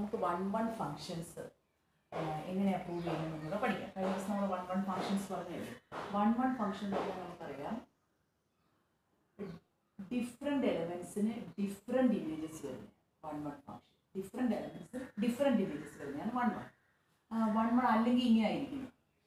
നമുക്ക് one one functions എങ്ങനെയാണ് prove ചെയ്യുന്നത് കൂടെ പഠിക്കാം കഴിഞ്ഞ ദിവസം നമ്മൾ വൺ വൺ ഫങ്ഷൻസ് പറഞ്ഞില്ലേ വൺ വൺ ഫങ്ഷൻ എന്ന് പറഞ്ഞാൽ നമുക്കറിയാം ഡിഫറെൻ്റ് എലമെൻസിന് ഡിഫറെൻ്റ് ഇമേജസ് വരുന്നത് വൺ വൺ ഫങ്ഷൻ ഡിഫറെൻ്റ് എലമെൻസ് ഡിഫറെൻ്റ് ഇമേജസ് വരുന്നതാണ് വൺ വൺ വൺ വൺ അല്ലെങ്കിൽ ഇങ്ങനെ ആയിരിക്കും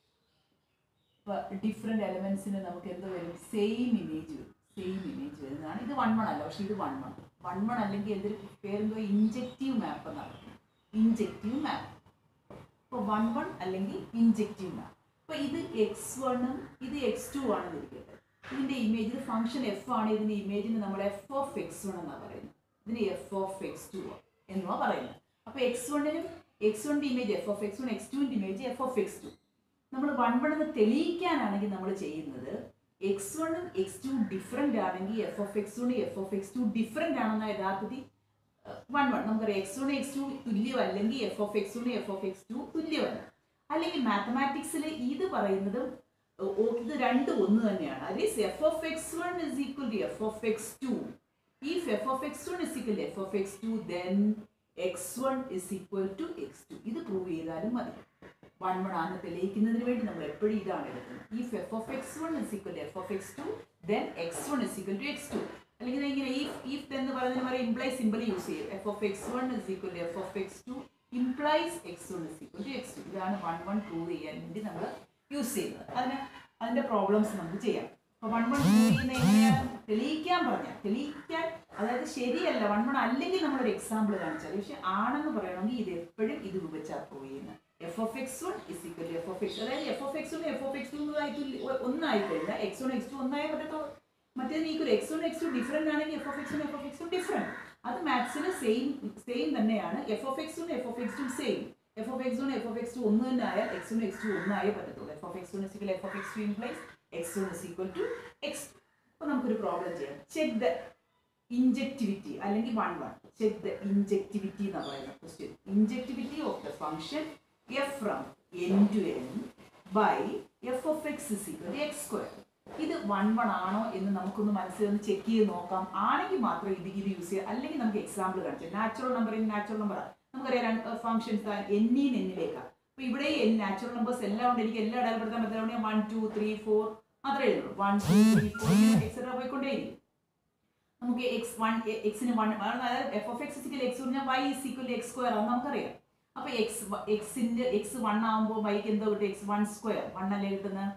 ഇപ്പോൾ ഡിഫറെൻ്റ് എലമെൻസിന് നമുക്ക് എന്ത് വരും സെയിം ഇമേജ് വരും സെയിം ഇമേജ് വരുന്നതാണ് ഇത് വൺ വൺ അല്ല പക്ഷേ ഇത് വൺ വൺ വൺ വൺ അല്ലെങ്കിൽ എന്തൊരു പേരെന്തോ ഇൻജക്റ്റീവ് മാപ്പ് എന്നാണ് ഇൻജക്റ്റീവ് മാപ്പ് ഇപ്പോൾ വൺ വൺ അല്ലെങ്കിൽ ഇൻജക്റ്റീവ് മാപ്പ് അപ്പോൾ ഇത് എക്സ് വണ്ണും ഇത് എക്സ് ടു ആണെന്ന് ഇരിക്കട്ടെ ഇതിൻ്റെ ഇമേജ് ഇത് ഫംഗ്ഷൻ എഫ് ആണ് ഇതിൻ്റെ ഇമേജിന് നമ്മൾ എഫ് ഓഫ് എക്സ് വൺ എന്നാണ് പറയുന്നത് ഇതിന് എഫ് ഓഫ് എക്സ് ടു എന്നുവാ പറയുന്നത് അപ്പോൾ എക്സ് വണ്ണിനും എക്സ് വണ്ണിൻ്റെ image f of x one x ടുവിൻ്റെ image f of x two നമ്മൾ വൺ വൺ എന്ന് തെളിയിക്കാനാണെങ്കിൽ നമ്മൾ ചെയ്യുന്നത് എക്സ് വണ്ണും എക്സ് ടു ഡിഫറെൻ്റ് ആണെങ്കിൽ എഫ് ഓഫ് എക്സ് വണ്ണും f of x two different ആണെന്ന യഥാർത്ഥത്തിൽ വൺ വൺ നമുക്കറിയാം എക്സ് വൺ എക്സ് ടു തുല്യമല്ലെങ്കിൽ f of x one f of x two തുല്യമല്ല അല്ലെങ്കിൽ മാത്തമാറ്റിക്സിൽ ഇത് പറയുന്നതും ഓ- ഓ- ഇത് രണ്ടും ഒന്ന് തന്നെയാണ് അതായത് f of x one is equal to f of x two if f of x1 is equal to f of x2 then x1 is equal to x2 ഇത് പ്രൂവ് ചെയ്താലും മതി വൺ വൺ ആണ് തെളിയിക്കുന്നതിന് വേണ്ടി നമ്മൾ എപ്പോഴും ഇതാണ് എടുക്കുന്നത് if f of x1 is equal to f of x2 then x1 is equal to x2 അല്ലെങ്കിൽ ഇങ്ങനെ if if എന്ന് പറയുന്നതിന് പറയും ഇംപ്ലൈ സിമ്പിൾ യൂസ് ചെയ്യും f of x1 is equal to f of x2 implies x1 is equal to x2 ഇതാണ് one one prove ചെയ്യാൻ വേണ്ടി നമ്മൾ യൂസ് ചെയ്യുന്നത് അതിന് അതിന്റെ പ്രോബ്ലംസ് നമുക്ക് ചെയ്യാം അപ്പൊ വൺ വൺ പ്രൂവ് ചെയ്യുന്ന എങ്ങനെയാണ് തെളിയിക്കാൻ പറഞ്ഞാൽ തെളിയിക്കാൻ അതായത് ശരിയല്ല വൺ വൺ അല്ലെങ്കിൽ നമ്മളൊരു എക്സാമ്പിൾ കാണിച്ചാൽ പക്ഷെ ആണെന്ന് പറയണമെങ്കിൽ ഇത് എപ്പോഴും ഇത് ഉപയോഗിച്ചാൽ പ്രൂവ് ചെയ്യുന്നത് f of x one is equal to f of x അതായത് f of x one f of x two ഒന്നായി കഴിഞ്ഞാൽ എക്സ് വൺ എക്സ് ടു ഒന്നായ പറ്റത്തുള്ളൂ മറ്റേത് equal x one x two different ആണെങ്കിൽ f of x one f of x two different അത് മാത്സിൽ same same തന്നെയാണ് f of x one f of x two same f of x one f of x to ഒന്ന് തന്നെ ആയാൽ x one x two ഒന്നായേ പറ്റത്തുള്ളൂ f of x one is f of x two implies x one is equal to x അപ്പോൾ നമുക്കൊരു problem ചെയ്യാം check the injectivity അല്ലെങ്കിൽ one one check the injectivity എന്ന് പറയുന്ന question injectivity of the function f from N to N by f of x is equal x square ഇത് one one ആണോ എന്ന് നമുക്കൊന്ന് മനസ്സിൽ ഒന്ന് ചെക്ക് ചെയ്ത് നോക്കാം ആണെങ്കിൽ മാത്രം ഇത് ഇത് യൂസ് ചെയ്യാം അല്ലെങ്കിൽ നമുക്ക് എക്സാമ്പിൾ കാണിച്ചാൽ നാച്ചുറൽ നമ്പർ നാച്ചുറൽ നമ്പർ നമുക്കറിയാം രണ്ട് ഫംഗ്ഷൻസ് എന്നീന്ന് എന്നിലേക്കാണ് അപ്പൊ ഇവിടെ എൻ നാച്ചുറൽ നമ്പേഴ്സ് എല്ലാം ഉണ്ട് എനിക്ക് എല്ലാം അടയാളപ്പെടുത്താൻ പറ്റുന്ന വൺ ടു ത്രീ ഫോർ മാത്രമേ എഴുതുള്ളൂ one two three four etcetera പോയിക്കൊണ്ടേയിരിക്കും നമുക്ക് എക്സ് വൺ എക്സിന് വൺ അതായത് f of x is equal x പറഞ്ഞാൽ y is equal x square ആണെന്ന് നമുക്കറിയാം അപ്പൊ എക്സ് എക്സിന്റെ എക്സ് വൺ ആകുമ്പോൾ വൈക്ക് എന്തോ കിട്ടും എക്സ് വൺ സ്ക്വയർ വൺ അല്ലേ കിട്ടുന്നത്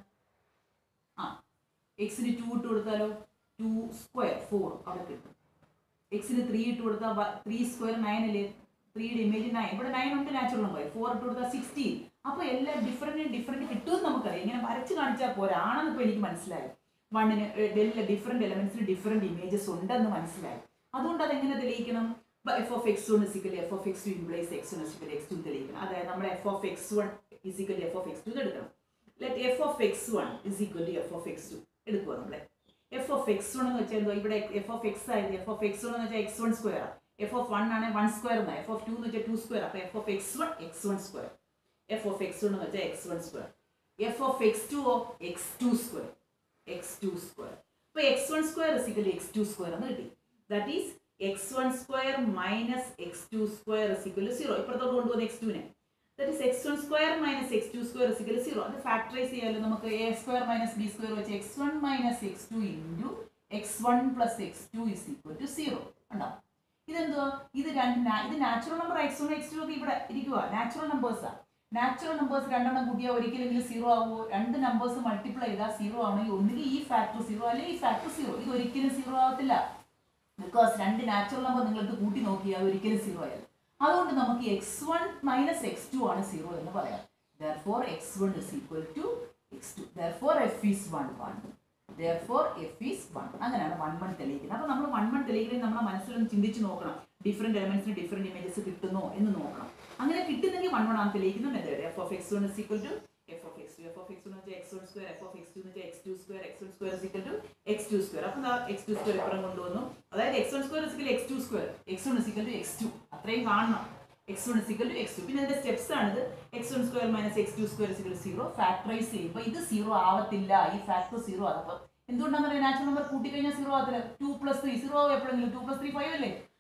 ആ എക്സിന് ടു ഇട്ട് കൊടുത്താലോ ടു സ്ക്വയർ ഫോർ അവിടെ കിട്ടും എക്സിന് ത്രീ ഇട്ട് കൊടുത്താൽ ത്രീ സ്ക്വയർ നയൻ അല്ലേ ത്രീയുടെ ഇമേജ് നയൻ ഇവിടെ നയൻ ഉണ്ട് നാച്ചുറൽ നമ്പർ ഫോർ ഇട്ട് കൊടുത്താൽ സിക്സ്റ്റീൻ അപ്പൊ എല്ലാം ഡിഫറെന്റ് ഡിഫറെന്റ് കിട്ടുമെന്ന് നമുക്കറിയാം ഇങ്ങനെ വരച്ച് കാണിച്ചാൽ പോരാ ആണെന്ന് ഇപ്പൊ എനിക്ക് മനസ്സിലായി വണ്ണിന് ഡിഫറെന്റ് എലമെന്റ്സിന് ഡിഫറെന്റ് ഇമേജസ് ഉണ്ടെന്ന് മനസ്സിലായി അതുകൊണ്ട് അതെങ്ങനെ തെളിയിക്കണം f of x one is equal f of x two implies x one is equal x two തെളിയിക്കണം അതായത് നമ്മൾ f of x one is equal f of x two എടുക്കണം let f of x one is equal to f of x two എടുക്കുക നമ്മളെ F of x one എന്ന് വെച്ചാൽ എന്തോ ഇവിടെ എഫ് ഓഫ് എക്സ് ആയത് എഫ് ഓഫ് എക്സ് വൺ എന്ന് വെച്ചാൽ x one square f of one ആണ് വൺ സ്ക്വയർ എന്നാ എഫ് ഓഫ് ടു എന്ന് വെച്ചാൽ ടു സ്ക്വയർ അപ്പൊ f of x one x one square f of x one എന്ന് വെച്ചാൽ x one square f of x two of x two square x two square അപ്പൊ x one square is equal x two square എന്ന് കിട്ടി that is x one square minus x two square is equal zero ഇപ്പുറത്തോട്ട് കൊണ്ടുപോകുന്ന x ടുവിനെ that is x one square minus x two square is equal zero അത് factorise ചെയ്യാമല്ലോ നമുക്ക് a square minus b square വെച്ച് x one minus x two into x one plus x two is equal to zero ഉണ്ടാവും ഇതെന്തുവാ ഇത് രണ്ട് നാ- ഇത് natural number x one x two ഒക്കെ ഇവിടെ ഇരിക്കുക നാച്ചുറൽ നമ്പേഴ്സാ നാച്ചുറൽ നമ്പേഴ്സ് രണ്ടെണ്ണം കൂട്ടിയാൽ ഒരിക്കലെങ്കിലും സീറോ ആവുമോ രണ്ട് നമ്പേഴ്സ് മൾട്ടിപ്ലൈ ചെയ്താൽ സീറോ ആണെങ്കിൽ ഒന്നുകിൽ ഈ ഫാക്ടർ സീറോ അല്ലെങ്കിൽ ഈ ഫാക്ടർ സീറോ ഇത് ഒരിക്കലും സീറോ ആവത്തില്ല ബിക്കോസ് രണ്ട് നാച്ചുറൽ നമ്പർ നിങ്ങൾക്ക് കൂട്ടി നോക്കിയാൽ അത് ഒരിക്കലും സീറോ ആയാലും അതുകൊണ്ട് നമുക്ക് x one minus x two ആണ് സീറോ എന്ന് പറയാം therefore x one is equal to x two therefore f is one one therefore f is one അങ്ങനെയാണ് വൺ വൺ തെളിയിക്കുന്നത് അപ്പോൾ നമ്മൾ വൺ വൺ തെളിയിക്കുന്നത് നമ്മുടെ മനസ്സിലൊന്ന് ചിന്തിച്ച് നോക്കണം ഡിഫറെന്റ് എലമെന്റ്സിന് ഡിഫറെന്റ് ഇമേജസ് കിട്ടുന്നോ എന്ന് നോക്കണം അങ്ങനെ കിട്ടുന്നെങ്കിൽ വൺ വൺ ആണ് തെളിയിക്കുന്ന method f of x one is equal to f of x two f of x എന്ന് വെച്ചാൽ x one square f of x two എന്ന് വെച്ചാൽ x two square x one square is equal to x two square അപ്പോൾ x two square ഇപ്പുറം കൊണ്ടുവന്നു അതായത് x one square is equal x two square x one is equal to x two അത്രയും കാണണം x one is equal to x two പിന്നെ അതിന്റെ steps ആണിത് x one square minus x two square is equal zero factorise ചെയ്യുമ്പോൾ ഇത് സീറോ ആവത്തില്ല ഈ factor zero ആകുമ്പോൾ എന്തുകൊണ്ടാണെന്ന് പറയാം നാച്ചുറൽ നമ്പർ കൂട്ടി കഴിഞ്ഞാൽ സീറോ ആകത്തില്ല ടു പ്ലസ് ത്രീ സീറോ ആവും എപ്പോഴെങ്കിലും ടു പ്ലസ് ത്രീ ഫൈവ് അല്ലേ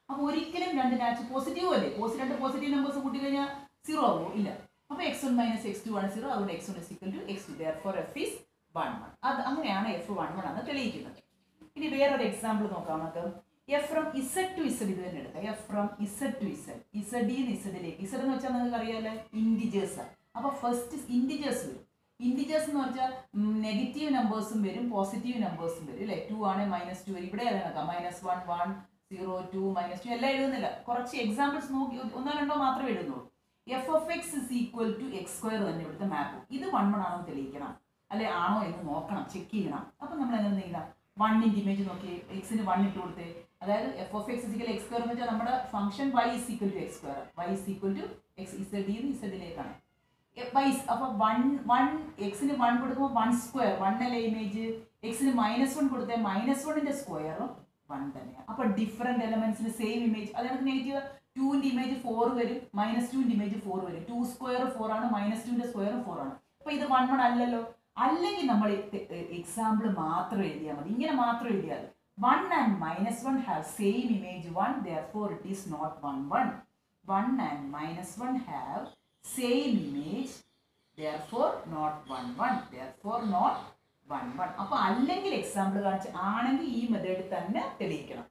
അപ്പോൾ ഒരിക്കലും രണ്ട് നാച്ച് പോസിറ്റീവ് അല്ലേ പോസിറ്റീവ് രണ്ട് പോസിറ്റീവ് നമ്പേഴ്സ് കൂട്ടി കഴിഞ്ഞാൽ സീറോ ആവുമോ ഇല്ല അപ്പോൾ x one minus x two ആണ് സീറോ അതുകൊണ്ട് x one is equal to x two therefore f is one one അത് അങ്ങനെയാണ് എഫ് വൺ വൺ എന്ന് തെളിയിക്കുന്നത് ഇനി വേറൊരു എക്സാമ്പിൾ നോക്കാം നമുക്ക് f from Z to Z ഇത് തന്നെ എടുക്കാം f from Z to Z Z നിന്ന് ഇസഡിലേക്ക് ഇസഡ് എന്ന് വെച്ചാൽ നിങ്ങൾക്ക് അറിയാമല്ലോ ഇൻഡിജേഴ്സ് അപ്പോൾ ഫസ്റ്റ് ഇൻഡിജേഴ്സ് വരും ഇൻഡിജേഴ്സ് എന്ന് വെച്ചാൽ നെഗറ്റീവ് നമ്പേഴ്സും വരും പോസിറ്റീവ് നമ്പേഴ്സും വരും അല്ലേ ടു ആണ് മൈനസ് ടു വരും ഇവിടെ നോക്കാം minus one one zero two minus two എല്ലാം എഴുതുന്നില്ല കുറച്ച് എക്സാമ്പിൾസ് നോക്കി ഒന്നോ രണ്ടോ മാത്രമേ എഴുതുന്നുള്ളൂ f of x is equal to x square തന്നെ ഇവിടുത്തെ മാപ്പ് ഇത് വൺ വൺ ആണോ എന്ന് തെളിയിക്കണം അല്ലെ ആണോ എന്ന് നോക്കണം ചെക്ക് ചെയ്യണം അപ്പം നമ്മൾ എങ്ങനെ നീങ്ങാം വണ്ണിൻ്റെ ഇമേജ് നോക്കി എക്സിന് വൺ ഇട്ട് കൊടുത്തേ അതായത് f of x is equal x square എന്ന് വെച്ചാൽ നമ്മുടെ function y is equal to x square y is equal to x Z നിന്ന് ഇസഡിലേക്കാണ് വൈ അപ്പൊ വൺ വൺ എക്സിന് വൺ കൊടുക്കുമ്പോൾ വൺ സ്ക്വയർ വൺ അല്ലേ ഇമേജ് എക്സിന് മൈനസ് വൺ കൊടുത്താൽ മൈനസ് വണ്ണിന്റെ സ്ക്വയറും വൺ തന്നെയാണ് അപ്പൊ ഡിഫറെന്റ് എലമെന്റ്സിന് സെയിം ഇമേജ് അതായത് നെഗറ്റീവ് ടുവിന്റെ ഇമേജ് ഫോർ വരും മൈനസ് ടുവിന്റെ ഇമേജ് ഫോർ വരും ടു സ്ക്വയർ ഫോർ ആണ് മൈനസ് ടുവിന്റെ സ്ക്വയർ ഫോർ ആണ് അപ്പൊ ഇത് വൺ വൺ അല്ലല്ലോ അല്ലെങ്കിൽ നമ്മൾ എക്സാമ്പിൾ മാത്രം എഴുതിയാൽ മതി ഇങ്ങനെ മാത്രം എഴുതിയാൽ one and minus one have same image one therefore it is not one one one and minus one have same image therefore not one one therefore not one one അപ്പൊ അല്ലെങ്കിൽ example കാണിച്ച് ആണെങ്കിൽ ഈ method തന്നെ തെളിയിക്കണം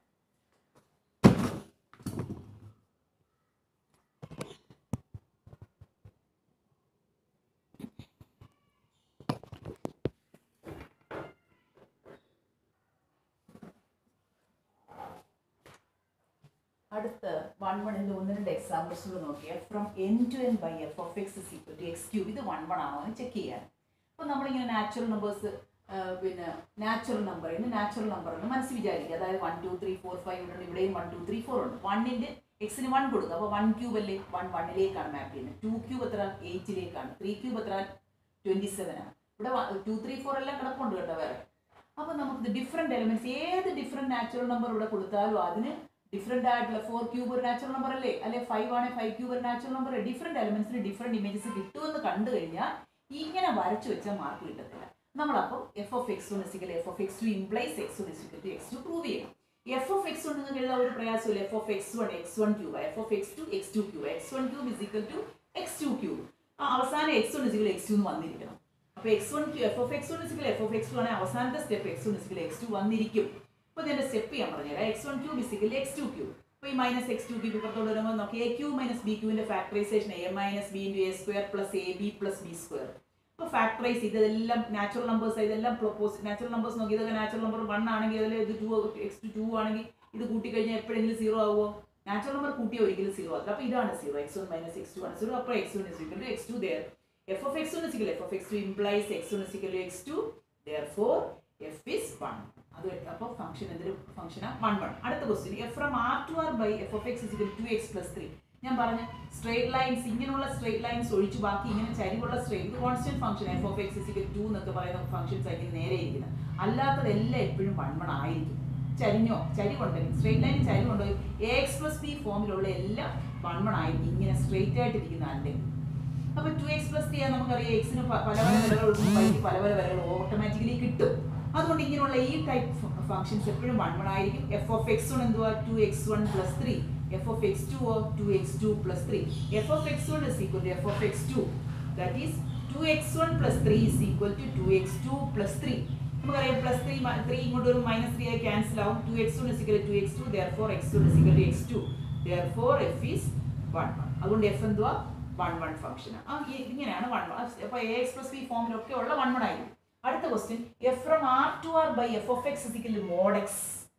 അടുത്ത് one വണ്ണിന്റെ ഒന്ന് രണ്ട് എക്സാമ്പിൾസ് കൂടെ നോക്കിയാൽ from N to N by f of x is equal to x cube ഇത് വൺ വൺ ആണോ എന്ന് ചെക്ക് ചെയ്യാൻ അപ്പോൾ നമ്മളിങ്ങനെ നാച്ചുറൽ നമ്പേഴ്സ് പിന്നെ നാച്ചുറൽ നമ്പർ ഇന്ന് നാച്ചുറൽ നമ്പർ എന്ന് മനസ്സിൽ വിചാരിക്കുക അതായത് one two three four five ഉണ്ട് ഇവിടെയും വൺ ടു ത്രീ ഫോർ ഉണ്ട് വണ്ണിൻ്റെ എക്സിന് വൺ കൊടുക്കുക അപ്പോൾ വൺ ക്യൂബ് അല്ലേ വൺ വണ്ണിലേക്കാണ് മാപ്പ് ചെയ്യുന്നത് ടു ക്യൂബ് എത്ര എയ്റ്റിലേക്കാണ് ത്രീ ക്യൂബ് എത്ര ട്വൻറ്റി സെവൻ ആണ് ഇവിടെ ടു ത്രീ ഫോർ എല്ലാം കിടപ്പുണ്ട് കേട്ടോ വേറെ അപ്പോൾ നമുക്ക് ഡിഫറെൻറ്റ് എലിമെന്റ്സ് ഏത് ഡിഫറെൻറ്റ് നാച്ചുറൽ നമ്പർ ഇവിടെ കൊടുത്താലും അതിന് ഡിഫറെന്റ് ആയിട്ടുള്ള ഫോർ ക്യൂബ് ഒരു നാച്ചുറൽ നമ്പർ അല്ലേ അല്ലെ ഫൈവ് ആണ് ഫൈവ് ക്യൂബ് ഒരു നാച്ചുറൽ നമ്പർ ഡിഫറെന്റ് എലിമെന്റ്സിന് ഡിഫറെന്റ് ഇമേജസ് കിട്ടുമെന്ന് കണ്ടു കഴിഞ്ഞാൽ ഇങ്ങനെ വരച്ചു വെച്ചാൽ മാർക്ക് കിട്ടത്തില്ല നമ്മളപ്പോൾ f of x is equal f of x two implies x is equal to x two prove ചെയ്യണം എഫ് ഓഫ് എക്സ് കൊണ്ട് നിങ്ങൾക്ക് എഴുതാൻ ഒരു പ്രയാസമില്ല f of x one x one cube f of x two x two cube x one cube is equal to x two cube അവസാനം x one is equal x two എന്ന് വന്നിരിക്കണം അപ്പോൾ x one cube f of x one is equal f of x two ആണെങ്കിൽ അവസാനത്തെ step x one is equal x two വന്നിരിക്കും അപ്പോൾ ഇതിന്റെ step ചെയ്യാൻ പറഞ്ഞുതരാം x one cube is equal x two cube അപ്പോൾ ഈ മൈനസ് എക്സ് ടു ക്യൂബ് ഇപ്പുറത്തോട് വരുമ്പോൾ നോക്കി എ ക്യൂ മൈനസ് ബി ക്യൂവിന്റെ factorisation a minus b into a square plus a b plus b square അപ്പോൾ ഫാക്ടറൈസ് ഇതെല്ലാം നാച്ചുറൽ നമ്പേഴ്സ് ഇതെല്ലാം natural numbers നോക്കി ഇതൊക്കെ നാച്ചുറൽ നമ്പർ വൺ ആണെങ്കിൽ അതിൽ ഇത് ടു എക്സ് ടു ടു ആണെങ്കിൽ ഇത് കൂട്ടിക്കഴിഞ്ഞാൽ എപ്പോഴെങ്കിലും സീറോ ആവുമോ നാച്ചുറൽ നമ്പർ കൂട്ടിയ ഒരിക്കലും സീറോ ആകില്ല അപ്പോൾ ഇതാണ് zero x one minus x two ആണ് സീറോ അപ്പോൾ x one is equal to x two there f of x one is equal f of x two implies x one is equal to x two therefore f is one അത് അപ്പോൾ function എന്തൊരു ഫംഗ്ഷനാണ് one one അടുത്ത question f from R to R by f of x is equal to x plus three ഞാൻ പറഞ്ഞ straight lines ഇങ്ങനെയുള്ള straight lines ഒഴിച്ച് ബാക്കി ഇങ്ങനെ ചരിവുള്ള സ്ട്രേറ്റ് ഇത് constant function f of x is equal two എന്നൊക്കെ പറയുന്ന ഫംഗ്ഷൻസ് ആയിരിക്കും നേരെ ഇരിക്കുന്നത് അല്ലാത്തതെല്ലാം എപ്പോഴും വൺ വൺ ആയിരിക്കും ചരിഞ്ഞോ ചരിവുണ്ടെങ്കിൽ സ്ട്രേറ്റ് ലൈൻ ചരിവുണ്ടോ എ എക്സ് പ്ലസ് ബി ഫോമിലുള്ള എല്ലാം വൺ വൺ ആയിരിക്കും ഇങ്ങനെ സ്ട്രേറ്റ് ആയിട്ട് ഇരിക്കുന്ന അല്ലെങ്കിൽ അപ്പൊ ടു എക്സ് പ്ലസ് ത്രീ നമുക്കറിയാം എക്സിന് പല പല വിലകൾ വൈകി പല പല വിലകൾ ഓട്ടോമാറ്റിക്കലി കിട്ടും അതുകൊണ്ട് ഇങ്ങനെയുള്ള ഈ ടൈപ്പ് ഫംഗ്ഷൻസ് എപ്പോഴും വൺ വൺ ആയിരിക്കും എഫ് ഓഫ് എക്സ് വൺ എന്തുവാ to x one plus three f of x to oh to x two plus three f of x one is equal to f of x to that is to x one plus three is equal to to x two plus three നമുക്കറിയാം plus three three ഇങ്ങോട്ട് ഒരു minus three ആയി cancel ആവും to x one is equal to x two therefore x one is equal to x two therefore f is one one അതുകൊണ്ട് f എന്തുവാ one one function ആ ഈ- ഇങ്ങനെയാണ് one one അപ്പോൾ എ എക്സ് പ്ലസ് ബി ഫോമിലൊക്കെ ഉള്ള one one ആയിരിക്കും അടുത്ത question f from R to R by f of x is equal mod x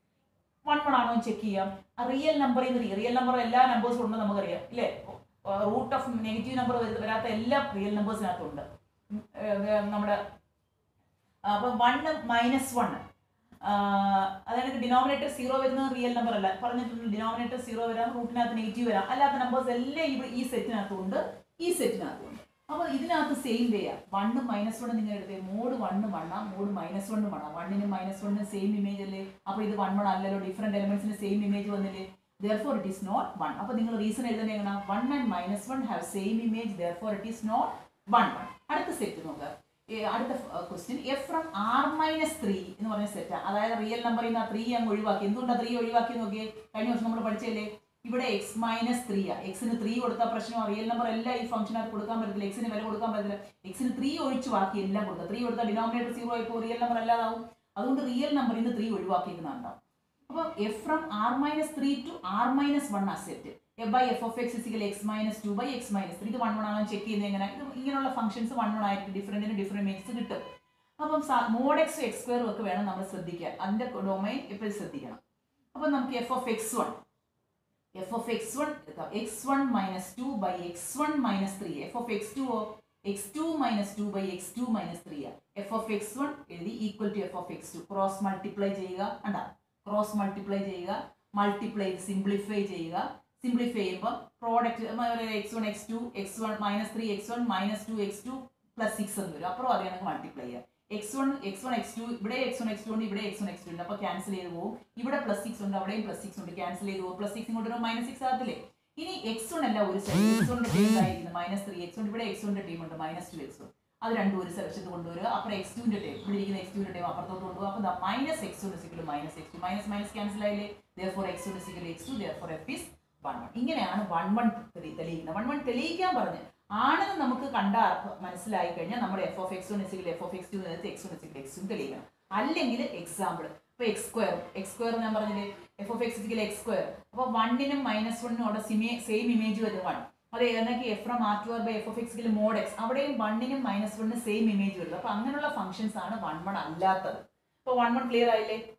one one ആണോ ചെക്ക് ചെയ്യാം റിയൽ നമ്പറിൽ നിന്ന് റിയൽ നമ്പർ എല്ലാ നമ്പേഴ്സും ഉണ്ടെന്ന് നമുക്കറിയാം ഇല്ലേ റൂട്ട് ഓഫ് നെഗറ്റീവ് നമ്പർ വരാത്ത എല്ലാ റിയൽ നമ്പേഴ്സിനകത്തുണ്ട് ഉം, ഏർ, നമ്മുടെ അപ്പം വണ്ണ് മൈനസ് വൺ അതായത് ഡിനോമിനേറ്റർ സീറോ വരുന്നത് റിയൽ നമ്പർ അല്ല പറഞ്ഞിട്ടുണ്ട് ഡിനോമിനേറ്റർ സീറോ വരാം റൂട്ടിനകത്ത് നെഗറ്റീവ് വരാം അല്ലാത്ത നമ്പേഴ്സ് എല്ലാം ഇവിടെ ഈ സെറ്റിനകത്തുണ്ട് ഈ സെറ്റിനകത്തുണ്ട് അപ്പോൾ ഇതിനകത്ത് സെയിം വേയാ വണ്ണ് മൈനസ് വണ്ണ് നിങ്ങൾ എടുത്തേ മോഡ് വണ്ണ് വണ്ണാ മോഡ് മൈനസ് വണ്ണ് വണ്ണാ വണ്ണിന് മൈനസ് വണ്ണിന് സെയിം ഇമേജ് അല്ലേ അപ്പോൾ ഇത് വൺ വൺ അല്ലല്ലോ ഡിഫറെൻറ്റ് എലമെന്റ്സിന് സെയിം ഇമേജ് വന്നില്ലേ therefore it is not 1 അപ്പോൾ നിങ്ങൾ റീസൺ എഴുതുന്നത് എങ്ങനെ 1 and minus one have same image therefore it is not 1 1 അടുത്ത സെറ്റ് നോക്കുക ഏ, അടുത്ത question f from r minus three എന്ന് പറഞ്ഞ സെറ്റ് അതായത് റിയൽ നമ്പറിൽ നിന്ന് ആ ത്രീ അങ്ങ് ഒഴിവാക്കി എന്തുകൊണ്ടാണ് ത്രീ ഒഴിവാക്കി നോക്കിയേ കഴിഞ്ഞ വർഷം നമ്മൾ പഠിച്ചല്ലേ ഇവിടെ എക്സ് മൈനസ് ത്രീ ആ എക്സിന് ത്രീ കൊടുത്ത പ്രശ്നം റിയൽ നമ്പർ എല്ലാം ഈ ഫംഗ്ഷനകത്ത് കൊടുക്കാൻ പറ്റത്തില്ല എക്സിന് വില കൊടുക്കാൻ പറ്റത്തില്ല എക്സിന് ത്രീ ഒഴിച്ച് ബാക്കി എല്ലാം കൊടുക്കുക ത്രീ കൊടുത്താൽ ഡിനോമിനേറ്റർ സീറോ ഇപ്പോൾ റിയൽ നമ്പർ അല്ലാതാവും അതുകൊണ്ട് റിയൽ നമ്പറിൽ നിന്ന് ത്രീ ഒഴിവാക്കിയിരുന്നുണ്ടാവും അപ്പോൾ f from r minus three to r minus one ആ set f by f of x is equal x minus two by x minus three ഇത് വൺ വൺ ആണോ ചെക്ക് ചെയ്യുന്നത് എങ്ങനെ ഇത് ഇങ്ങനെയുള്ള ഫംഗ്ഷൻസ് വൺ വൺ ആയിട്ട് ഡിഫറെൻറ്റിന് ഡിഫറെൻറ്റ് മേക്സ് കിട്ടും അപ്പം മോഡ് എക്സ് എക്സ് സ്ക്വയറും ഒക്കെ വേണം നമ്മൾ ശ്രദ്ധിക്കാൻ അതിൻ്റെ ഡൊമൈൻ എപ്പോഴും ശ്രദ്ധിക്കണം അപ്പം നമുക്ക് f of x one f of x one എടുക്കാം x one minus two by x one minus three f of x two x two minus two by x two minus three f of x one എഴുതി equal to f of x two cross multiply ചെയ്യുക അണ്ട cross multiply ചെയ്യുക multiply simplify ചെയ്യുക simplify ചെയ്യുമ്പോൾ product x one x two x one minus three x one minus two x two plus six എന്ന് വരും അപ്പുറം അത് കണക്ക് മൾട്ടിപ്ലൈ ചെയ്യുക x one x one x two ഇവിടെ എക്സ് വൺ എക്സ് ടു ഉണ്ട് ഇവിടെ എക്സ് വൺ എക്സ് ടു ഉണ്ട് അപ്പോൾ ക്യാൻസൽ ചെയ്ത് പോകും ഇവിടെ പ്ലസ് സിക്സ് ഉണ്ട് അവിടെയും പ്ലസ് സിക്സ് ഉണ്ട് ക്യാൻസൽ ചെയ്ത് പോകും പ്ലസ് സിക്സ് ഇങ്ങോട്ട് മൈനസ് സിക്സ് ആകത്തില്ലേ ഇനി എക്സ് വൺ അല്ല ഒരു സൈഡ് എക്സ് വണ്ണിന്റെ ടീം ആയിരിക്കുന്നത് മൈനസ് ത്രീ എക്സ് വൺ ഇവിടെ എക്സ് വണ്ണിന്റെ ടീം ഉണ്ട് മൈനസ് ടു എക്സ് വൺ അത് രണ്ടും ഒരു സെക്ഷത്ത് കൊണ്ടുവരിക അപ്പുറം എക്സ് ടുവിന്റെ ടൈം ഇവിടെ ഇരിക്കുന്ന എക്സ് ടുവിന്റെ ടൈം അപ്പുറത്തോട്ട് കൊണ്ടുപോകും അപ്പോൾ minus x two equal minus x two minus minus cancel ആയില്ലേ therefore x two equal x two therefore f is one one ഇങ്ങനെയാണ് വൺ വൺ തെളിയിക്കുന്നത് വൺ വൺ തെളിയിക്കാൻ പറഞ്ഞ് ആണെന്ന് നമുക്ക് കണ്ട അർത്ഥം മനസ്സിലായി കഴിഞ്ഞാൽ നമ്മുടെ f of x one is equal f of x two എന്നത് x one is equal x two തെളിയിക്കണം അല്ലെങ്കിൽ എക്സാമ്പിൾ ഇപ്പൊ എക്സ് സ്ക്വയർ എക്സ് സ്ക്വയർ ഞാൻ പറഞ്ഞില്ലേ f of x is equal x square അപ്പോൾ വണ്ണിനും മൈനസ് വണ്ണിനും അവിടെ സിമേ സെയിം ഇമേജ് വരും വൺ അതെ എന്നൊക്കെ f from R to R by f of എക്സിൽ മോഡ് എക്സ് അവിടെയും വണ്ണിനും മൈനസ് വണ്ണിനും സെയിം ഇമേജ് വരുന്നത് അപ്പൊ അങ്ങനെയുള്ള ഫംഗ്ഷൻസ് ആണ് വൺ വൺ അല്ലാത്തത് അപ്പോൾ വൺ വൺ ക്ലിയർ ആയില്ലേ